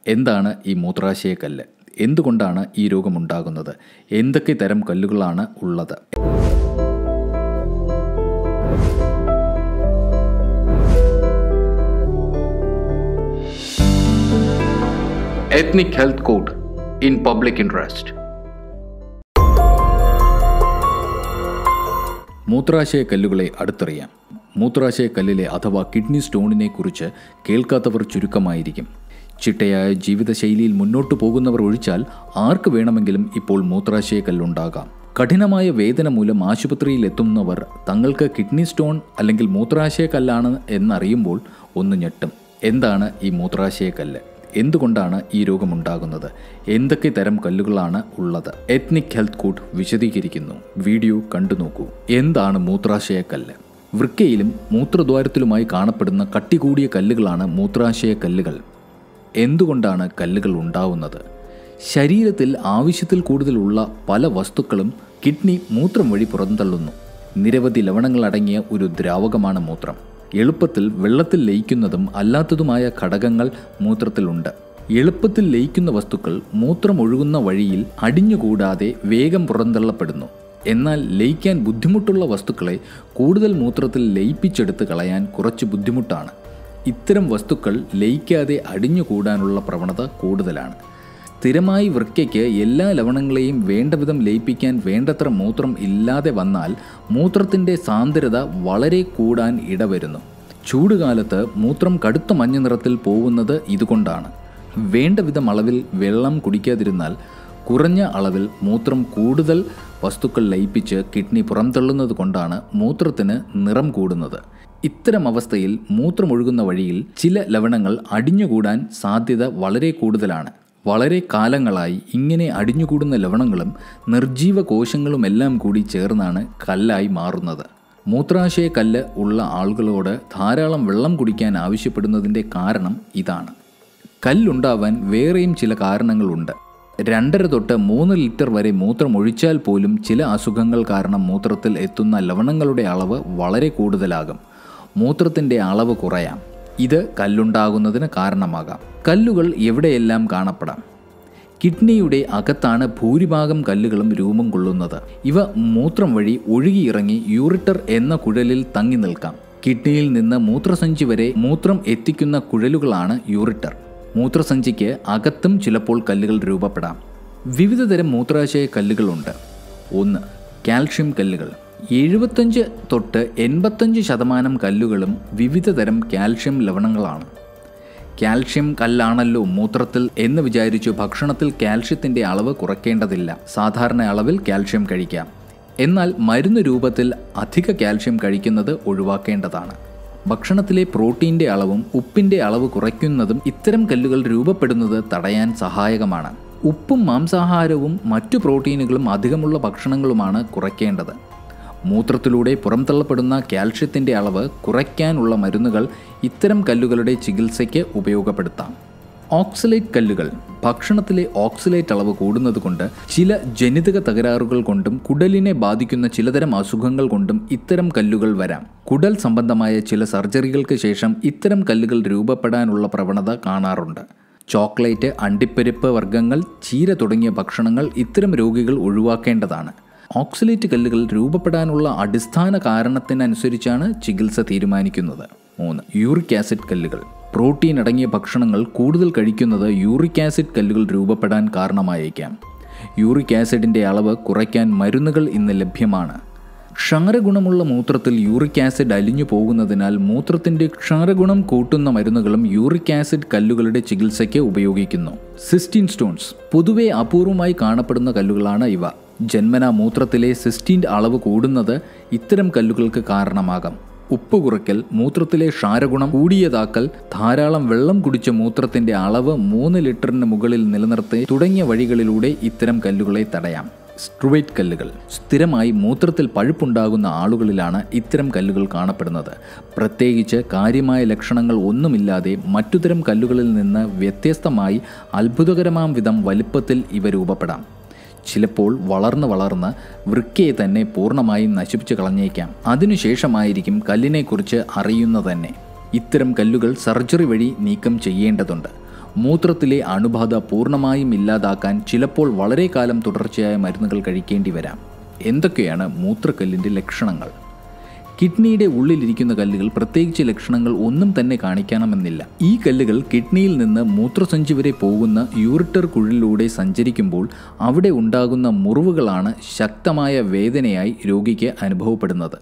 എന്താണ് ഈ മൂത്രാശയ കല്ല് എന്തുകൊണ്ടാണ് ഈ രോഗമുണ്ടാകുന്നത് എന്തൊക്കെ തരം കല്ലുകളാണ് ഉള്ളത് ethnic health court in public interest മൂത്രാശയ കല്ലുകളെ അടുത്തറിയാം മൂത്രാശയ കല്ലിലെ അഥവാ കിഡ്നി സ്റ്റോണിനെ കുറിച്ച് കേൾക്കാത്തവർ ചുരുക്കമായിരിക്കും ചിട്ടയായ ജീവിതശൈലിയിൽ മുന്നോട്ടു പോകുന്നവർ ഒഴിച്ചാൽ ആർക്ക് വേണമെങ്കിലും ഇപ്പോൾ മൂത്രാശയ കല്ലുണ്ടാകാം കഠിനമായ വേദന മൂലം ആശുപത്രിയിൽ എത്തുന്നവർ തങ്ങൾക്ക് കിഡ്നി സ്റ്റോൺ അല്ലെങ്കിൽ മൂത്രാശയ കല്ലാണ് എന്നറിയുമ്പോൾ ഒന്ന് ഞെട്ടും എന്താണ് ഈ മൂത്രാശയ കല്ല് എന്തുകൊണ്ടാണ് ഈ രോഗമുണ്ടാകുന്നത് എന്തൊക്കെ തരം കല്ലുകളാണ് ഉള്ളത് എത്നിക് ഹെൽത്ത് കോഡ് വിശദീകരിക്കുന്നു വീഡിയോ കണ്ടു നോക്കൂ എന്താണ് മൂത്രാശയ കല്ല് വൃക്കയിലും മൂത്രദ്വാരത്തിലുമായി കാണപ്പെടുന്ന കട്ടി കൂടിയ കല്ലുകളാണ് മൂത്രാശയ കല്ലുകൾ എന്തുകൊണ്ടാണ് കല്ലുകൾ ഉണ്ടാവുന്നത് ശരീരത്തിൽ ആവശ്യത്തിൽ കൂടുതലുള്ള പല വസ്തുക്കളും കിഡ്നി മൂത്രം വഴി പുറന്തള്ളുന്നു നിരവധി ലവണങ്ങൾ അടങ്ങിയ ഒരു ദ്രാവകമാണ് മൂത്രം എളുപ്പത്തിൽ വെള്ളത്തിൽ ലയിക്കുന്നതും അല്ലാത്തതുമായ ഘടകങ്ങൾ മൂത്രത്തിലുണ്ട് എളുപ്പത്തിൽ ലയിക്കുന്ന വസ്തുക്കൾ മൂത്രം ഒഴുകുന്ന വഴിയിൽ അടിഞ്ഞുകൂടാതെ വേഗം പുറന്തള്ളപ്പെടുന്നു എന്നാൽ ലയിക്കാൻ ബുദ്ധിമുട്ടുള്ള വസ്തുക്കളെ കൂടുതൽ മൂത്രത്തിൽ ലയിപ്പിച്ചെടുത്ത് കളയാൻ കുറച്ച് ബുദ്ധിമുട്ടാണ് ഇത്തരം വസ്തുക്കൾ ലയിക്കാതെ അടിഞ്ഞുകൂടാനുള്ള പ്രവണത കൂടുതലാണ് സ്ഥിരമായി വൃക്കയ്ക്ക് എല്ലാ ലവണങ്ങളെയും വേണ്ടവിധം ലയിപ്പിക്കാൻ വേണ്ടത്ര മൂത്രം ഇല്ലാതെ വന്നാൽ മൂത്രത്തിൻ്റെ സാന്ദ്രത വളരെ കൂടാൻ ഇടവരുന്നു ചൂടുകാലത്ത് മൂത്രം കടുത്ത മഞ്ഞ നിറത്തിൽ പോകുന്നത് ഇതുകൊണ്ടാണ് വേണ്ടവിധം അളവിൽ വെള്ളം കുടിക്കാതിരുന്നാൽ കുറഞ്ഞ അളവിൽ മൂത്രം കൂടുതൽ വസ്തുക്കൾ ലയിപ്പിച്ച് കിഡ്നി പുറംതള്ളുന്നത് കൊണ്ടാണ് മൂത്രത്തിന് നിറം കൂടുന്നത് ഇത്തരം അവസ്ഥയിൽ മൂത്രമൊഴുകുന്ന വഴിയിൽ ചില ലവണങ്ങൾ അടിഞ്ഞുകൂടാൻ സാധ്യത വളരെ കൂടുതലാണ് വളരെ കാലങ്ങളായി ഇങ്ങനെ അടിഞ്ഞുകൂടുന്ന ലവണങ്ങളും നിർജീവ കോശങ്ങളുമെല്ലാം കൂടി ചേർന്നാണ് കല്ലായി മാറുന്നത് മൂത്രാശയ കല്ല് ഉള്ള ആളുകളോട് ധാരാളം വെള്ളം കുടിക്കാൻ ആവശ്യപ്പെടുന്നതിൻ്റെ കാരണം ഇതാണ് കല്ലുണ്ടാവാൻ വേറെയും ചില കാരണങ്ങളുണ്ട് രണ്ടര തൊട്ട് മൂന്ന് ലിറ്റർ വരെ മൂത്രം ഒഴിച്ചാൽ പോലും ചില അസുഖങ്ങൾ കാരണം മൂത്രത്തിൽ എത്തുന്ന ലവണങ്ങളുടെ അളവ് വളരെ കൂടുതലാകും മൂത്രത്തിൻ്റെ അളവ് കുറയാം ഇത് കല്ലുണ്ടാകുന്നതിന് കാരണമാകാം കല്ലുകൾ എവിടെയെല്ലാം കാണപ്പെടാം കിഡ്നിയുടെ അകത്താണ് ഭൂരിഭാഗം കല്ലുകളും രൂപം കൊള്ളുന്നത് ഇവ മൂത്രം വഴി ഒഴുകിയിറങ്ങി യൂറിറ്റർ എന്ന കുഴലിൽ തങ്ങി നിൽക്കാം കിഡ്നിയിൽ നിന്ന് മൂത്രസഞ്ചി വരെ മൂത്രം എത്തിക്കുന്ന കുഴലുകളാണ് യൂറിറ്റർ മൂത്രസഞ്ചിക്ക് അകത്തും ചിലപ്പോൾ കല്ലുകൾ രൂപപ്പെടാം വിവിധതരം മൂത്രാശയ കല്ലുകളുണ്ട് ഒന്ന് കാൽഷ്യം കല്ലുകൾ എഴുപത്തഞ്ച് തൊട്ട് എൺപത്തഞ്ച് ശതമാനം കല്ലുകളും വിവിധതരം കാൽഷ്യം ലവണങ്ങളാണ് കാൽഷ്യം കല്ലാണല്ലോ മൂത്രത്തിൽ എന്ന് വിചാരിച്ചു ഭക്ഷണത്തിൽ കാൽഷ്യത്തിൻ്റെ അളവ് കുറയ്ക്കേണ്ടതില്ല സാധാരണ അളവിൽ കാൽഷ്യം കഴിക്കാം എന്നാൽ മരുന്ന് രൂപത്തിൽ അധിക കാൽഷ്യം കഴിക്കുന്നത് ഒഴിവാക്കേണ്ടതാണ് ഭക്ഷണത്തിലെ പ്രോട്ടീൻ്റെ അളവും ഉപ്പിൻ്റെ അളവ് കുറയ്ക്കുന്നതും ഇത്തരം കല്ലുകൾ രൂപപ്പെടുന്നത് തടയാൻ സഹായകമാണ് ഉപ്പും മാംസാഹാരവും മറ്റു പ്രോട്ടീനുകളും അധികമുള്ള ഭക്ഷണങ്ങളുമാണ് കുറയ്ക്കേണ്ടത് മൂത്രത്തിലൂടെ പുറംതള്ളപ്പെടുന്ന കാൽഷ്യത്തിൻ്റെ അളവ് കുറയ്ക്കാനുള്ള മരുന്നുകൾ ഇത്തരം കല്ലുകളുടെ ചികിത്സയ്ക്ക് ഉപയോഗപ്പെടുത്താം ഓക്സലേറ്റ് കല്ലുകൾ ഭക്ഷണത്തിലെ ഓക്സലേറ്റ് അളവ് കൂടുന്നത് കൊണ്ട് ചില ജനിതക തകരാറുകൾ കൊണ്ടും കുടലിനെ ബാധിക്കുന്ന ചിലതരം അസുഖങ്ങൾ കൊണ്ടും ഇത്തരം കല്ലുകൾ വരാം കുടൽ സംബന്ധമായ ചില സർജറികൾക്ക് ശേഷം ഇത്തരം കല്ലുകൾ രൂപപ്പെടാനുള്ള പ്രവണത കാണാറുണ്ട് ചോക്ലേറ്റ് അണ്ടിപ്പരിപ്പ് വർഗ്ഗങ്ങൾ ചീര തുടങ്ങിയ ഭക്ഷണങ്ങൾ ഇത്തരം രോഗികൾ ഒഴിവാക്കേണ്ടതാണ് ഓക്സലേറ്റ് കല്ലുകൾ രൂപപ്പെടാനുള്ള അടിസ്ഥാന കാരണത്തിനനുസരിച്ചാണ് ചികിത്സ തീരുമാനിക്കുന്നത് മൂന്ന് യൂറിക് ആസിഡ് കല്ലുകൾ പ്രോട്ടീൻ അടങ്ങിയ ഭക്ഷണങ്ങൾ കൂടുതൽ കഴിക്കുന്നത് യൂറിക് ആസിഡ് കല്ലുകൾ രൂപപ്പെടാൻ കാരണമായേക്കാം യൂറിക് ആസിഡിൻ്റെ അളവ് കുറയ്ക്കാൻ മരുന്നുകൾ ഇന്ന് ലഭ്യമാണ് ക്ഷാരഗുണമുള്ള മൂത്രത്തിൽ യൂറിക് ആസിഡ് അലിഞ്ഞു പോകുന്നതിനാൽ മൂത്രത്തിൻ്റെ ക്ഷാരഗുണം കൂട്ടുന്ന മരുന്നുകളും യൂറിക് ആസിഡ് കല്ലുകളുടെ ചികിത്സയ്ക്ക് ഉപയോഗിക്കുന്നു സിസ്റ്റീൻ സ്റ്റോൺസ് പൊതുവെ അപൂർവമായി കാണപ്പെടുന്ന കല്ലുകളാണ് ഇവ ജന്മന മൂത്രത്തിലെ സിസ്റ്റീൻ്റെ അളവ് കൂടുന്നത് ഇത്തരം കല്ലുകൾക്ക് കാരണമാകാം ഉപ്പ് കുറയ്ക്കൽ മൂത്രത്തിലെ ക്ഷാരഗുണം കൂടിയതാക്കൽ ധാരാളം വെള്ളം കുടിച്ച മൂത്രത്തിന്റെ അളവ് മൂന്ന് ലിറ്ററിന് മുകളിൽ നിലനിർത്തി തുടങ്ങിയ വഴികളിലൂടെ ഇത്തരം കല്ലുകളെ തടയാം സ്ട്രുവൈറ്റ് കല്ലുകൾ സ്ഥിരമായി മൂത്രത്തിൽ പഴുപ്പുണ്ടാകുന്ന ആളുകളിലാണ് ഇത്തരം കല്ലുകൾ കാണപ്പെടുന്നത് പ്രത്യേകിച്ച് കാര്യമായ ലക്ഷണങ്ങൾ ഒന്നുമില്ലാതെ മറ്റുതരം കല്ലുകളിൽ നിന്ന് വ്യത്യസ്തമായി അത്ഭുതകരമാം വിധം വലിപ്പത്തിൽ ഇവ രൂപപ്പെടാം ചിലപ്പോൾ വളർന്ന് വളർന്ന് വൃക്കയെ തന്നെ പൂർണ്ണമായും നശിപ്പിച്ചു കളഞ്ഞേക്കാം അതിനുശേഷമായിരിക്കും കല്ലിനെക്കുറിച്ച് അറിയുന്നത് തന്നെ ഇത്തരം കല്ലുകൾ സർജറി വഴി നീക്കം ചെയ്യേണ്ടതുണ്ട് മൂത്രത്തിലെ അണുബാധ പൂർണ്ണമായും ഇല്ലാതാക്കാൻ ചിലപ്പോൾ വളരെ കാലം തുടർച്ചയായ മരുന്നുകൾ കഴിക്കേണ്ടി വരാം എന്തൊക്കെയാണ് മൂത്രക്കല്ലിൻ്റെ ലക്ഷണങ്ങൾ കിഡ്നിയുടെ ഉള്ളിലിരിക്കുന്ന കല്ലുകൾ പ്രത്യേകിച്ച് ലക്ഷണങ്ങൾ ഒന്നും തന്നെ കാണിക്കണമെന്നില്ല ഈ കല്ലുകൾ കിഡ്നിയിൽ നിന്ന് മൂത്രസഞ്ചി വരെ പോകുന്ന യൂറിറ്റർ കുഴലിലൂടെ സഞ്ചരിക്കുമ്പോൾ അവിടെ ഉണ്ടാകുന്ന മുറിവുകളാണ് ശക്തമായ വേദനയായി രോഗിക്ക് അനുഭവപ്പെടുന്നത്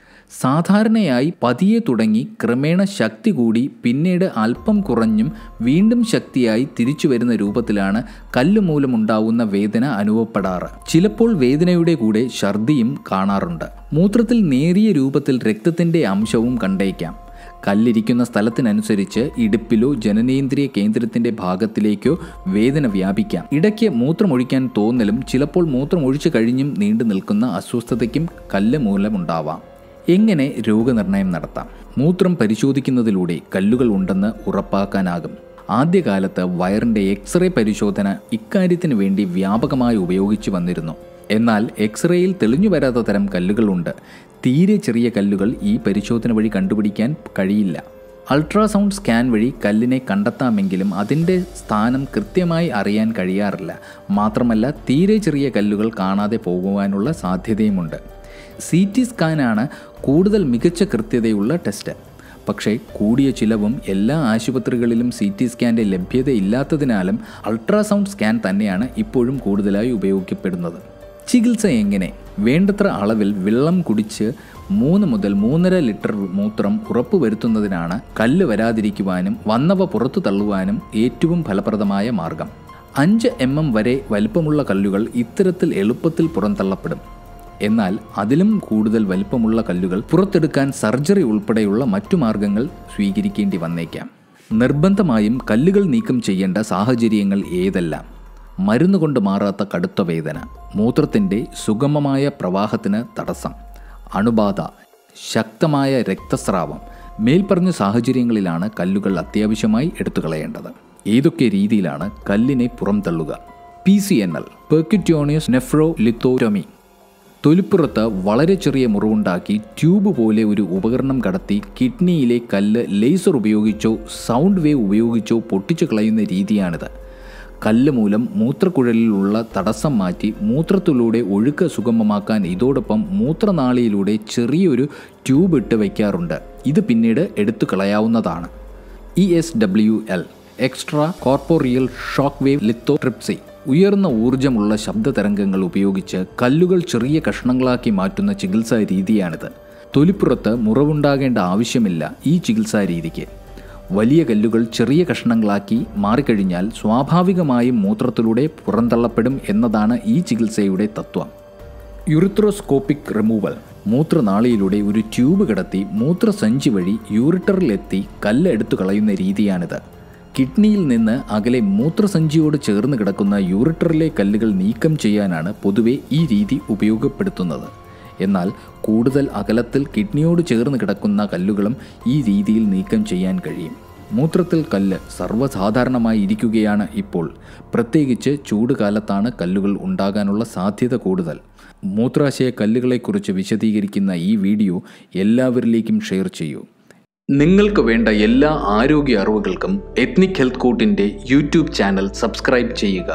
സാധാരണയായി പതിയെ തുടങ്ങി ക്രമേണ ശക്തി കൂടി പിന്നീട് അല്പം കുറഞ്ഞും വീണ്ടും ശക്തിയായി തിരിച്ചു വരുന്ന രൂപത്തിലാണ് കല്ല് മൂലമുണ്ടാവുന്ന വേദന അനുഭവപ്പെടാറ് ചിലപ്പോൾ വേദനയുടെ കൂടെ ഛർദിയും കാണാറുണ്ട് മൂത്രത്തിൽ നേരിയ രൂപത്തിൽ രക്തത്തിൻ്റെ അംശവും കണ്ടേക്കാം കല്ലിരിക്കുന്ന സ്ഥലത്തിനനുസരിച്ച് ഇടുപ്പിലോ ജനനേന്ദ്രിയ കേന്ദ്രത്തിന്റെ ഭാഗത്തിലേക്കോ വേദന വ്യാപിക്കാം ഇടയ്ക്ക് മൂത്രമൊഴിക്കാൻ തോന്നലും ചിലപ്പോൾ മൂത്രമൊഴിച്ചു കഴിഞ്ഞും നീണ്ടു നിൽക്കുന്ന അസ്വസ്ഥതയ്ക്കും കല്ല് മൂലമുണ്ടാവാം എങ്ങനെ രോഗനിർണയം നടത്താം മൂത്രം പരിശോധിക്കുന്നതിലൂടെ കല്ലുകൾ ഉണ്ടെന്ന് ഉറപ്പാക്കാനാകും ആദ്യകാലത്ത് വയറിൻ്റെ എക്സ്റേ പരിശോധന ഇക്കാര്യത്തിന് വേണ്ടി വ്യാപകമായി ഉപയോഗിച്ചു വന്നിരുന്നു എന്നാൽ എക്സ്റേയിൽ തെളിഞ്ഞു വരാത്ത തരം കല്ലുകളുണ്ട് തീരെ ചെറിയ കല്ലുകൾ ഈ പരിശോധന വഴി കണ്ടുപിടിക്കാൻ കഴിയില്ല അൾട്രാസൗണ്ട് സ്കാൻ വഴി കല്ലിനെ കണ്ടെത്താമെങ്കിലും അതിൻ്റെ സ്ഥാനം കൃത്യമായി അറിയാൻ കഴിയാറില്ല മാത്രമല്ല തീരെ ചെറിയ കല്ലുകൾ കാണാതെ പോകുവാനുള്ള സാധ്യതയുമുണ്ട് സി ടി സ്കാനാണ് കൂടുതൽ മികച്ച കൃത്യതയുള്ള ടെസ്റ്റ് പക്ഷേ കൂടിയ ചിലവും എല്ലാ ആശുപത്രികളിലും സി ടി സ്കാൻ്റെ ലഭ്യതയില്ലാത്തതിനാലും അൾട്രാസൗണ്ട് സ്കാൻ തന്നെയാണ് ഇപ്പോഴും കൂടുതലായി ഉപയോഗിക്കപ്പെടുന്നത് ചികിത്സ എങ്ങനെ വേണ്ടത്ര അളവിൽ വെള്ളം കുടിച്ച് മൂന്ന് മുതൽ മൂന്നര ലിറ്റർ മൂത്രം ഉറപ്പുവരുത്തുന്നതിനാണ് കല്ല് വരാതിരിക്കുവാനും വന്നവ പുറത്തു തള്ളുവാനും ഏറ്റവും ഫലപ്രദമായ മാർഗം അഞ്ച് എം എം വരെ വലിപ്പമുള്ള കല്ലുകൾ ഇത്തരത്തിൽ എളുപ്പത്തിൽ പുറന്തള്ളപ്പെടും എന്നാൽ അതിലും കൂടുതൽ വലിപ്പമുള്ള കല്ലുകൾ പുറത്തെടുക്കാൻ സർജറി ഉൾപ്പെടെയുള്ള മറ്റു മാർഗങ്ങൾ സ്വീകരിക്കേണ്ടി വന്നേക്കാം നിർബന്ധമായും കല്ലുകൾ നീക്കം ചെയ്യേണ്ട സാഹചര്യങ്ങൾ ഏതെല്ലാം മരുന്ന് കൊണ്ട് മാറാത്ത കടുത്ത വേദന മൂത്രത്തിൻ്റെ സുഗമമായ പ്രവാഹത്തിന് തടസ്സം അണുബാധ ശക്തമായ രക്തസ്രാവം മേൽപ്പറഞ്ഞ സാഹചര്യങ്ങളിലാണ് കല്ലുകൾ അത്യാവശ്യമായി എടുത്തു കളയേണ്ടത് ഏതൊക്കെ രീതിയിലാണ് കല്ലിനെ പുറംതള്ളുക P C N L percutaneous nephrolithotomy തൊലിപ്പുറത്ത് വളരെ ചെറിയ മുറിവുണ്ടാക്കി ട്യൂബ് പോലെ ഒരു ഉപകരണം കടത്തി കിഡ്നിയിലെ കല്ല് ലേസർ ഉപയോഗിച്ചോ സൗണ്ട് വേവ് ഉപയോഗിച്ചോ പൊട്ടിച്ചു കളയുന്ന രീതിയാണിത് കല്ല് മൂലം മൂത്രക്കുഴലിലുള്ള തടസ്സം മാറ്റി മൂത്രത്തിലൂടെ ഒഴുക്ക് സുഗമമാക്കാൻ ഇതോടൊപ്പം മൂത്രനാളിയിലൂടെ ചെറിയൊരു ട്യൂബ് ഇട്ട് വയ്ക്കാറുണ്ട് ഇത് പിന്നീട് എടുത്തു കളയാവുന്നതാണ് E S W L extracorporeal shock wave lithotripsy ഉയർന്ന ഊർജമുള്ള ശബ്ദതരംഗങ്ങൾ ഉപയോഗിച്ച് കല്ലുകൾ ചെറിയ കഷ്ണങ്ങളാക്കി മാറ്റുന്ന ചികിത്സാ രീതിയാണിത് തൊലിപ്പുറത്ത് മുറിവുണ്ടാകേണ്ട ആവശ്യമില്ല ഈ ചികിത്സാ രീതിക്ക് വലിയ കല്ലുകൾ ചെറിയ കഷ്ണങ്ങളാക്കി മാറിക്കഴിഞ്ഞാൽ സ്വാഭാവികമായും മൂത്രത്തിലൂടെ പുറന്തള്ളപ്പെടും എന്നതാണ് ഈ ചികിത്സയുടെ തത്വം യുറിത്രോസ്കോപ്പിക് റിമൂവൽ മൂത്രനാളിയിലൂടെ ഒരു ട്യൂബ് കടത്തി മൂത്രസഞ്ചി വഴി യൂറിറ്ററിലെത്തി കല്ല് എടുത്തു കളയുന്ന രീതിയാണിത് കിഡ്നിയിൽ നിന്ന് അകലെ മൂത്രസഞ്ചിയോട് ചേർന്ന് കിടക്കുന്ന യൂറിറ്ററിലെ കല്ലുകൾ നീക്കം ചെയ്യാനാണ് പൊതുവെ ഈ രീതി ഉപയോഗപ്പെടുത്തുന്നത് എന്നാൽ കൂടുതൽ അകലത്തിൽ കിഡ്നിയോട് ചേർന്ന് കിടക്കുന്ന കല്ലുകളും ഈ രീതിയിൽ നീക്കം ചെയ്യാൻ കഴിയും മൂത്രത്തിൽ കല്ല് സർവ്വസാധാരണമായി ഇരിക്കുകയാണ് ഇപ്പോൾ പ്രത്യേകിച്ച് ചൂട് കാലത്താണ് കല്ലുകൾ ഉണ്ടാകാനുള്ള സാധ്യത കൂടുതൽ മൂത്രാശയ കല്ലുകളെക്കുറിച്ച് വിശദീകരിക്കുന്ന ഈ വീഡിയോ എല്ലാവരിലേക്കും ഷെയർ ചെയ്യൂ നിങ്ങൾക്ക് വേണ്ട എല്ലാ ആരോഗ്യ അറിവുകൾക്കും എത്നിക് ഹെൽത്ത് കോട്ടിൻ്റെ യൂട്യൂബ് ചാനൽ സബ്സ്ക്രൈബ് ചെയ്യുക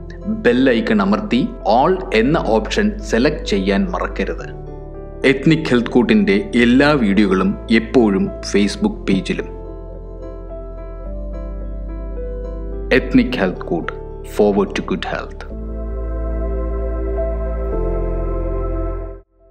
ബെൽ ഐക്കൺ അമർത്തി ഓൾ എന്ന ഓപ്ഷൻ സെലക്ട് ചെയ്യാൻ മറക്കരുത് എത്നിക് ഹെൽത്ത് കോട്ടിൻ്റെ എല്ലാ വീഡിയോകളും എപ്പോഴും ഫേസ്ബുക്ക് പേജിലും ethnic health court forward to good health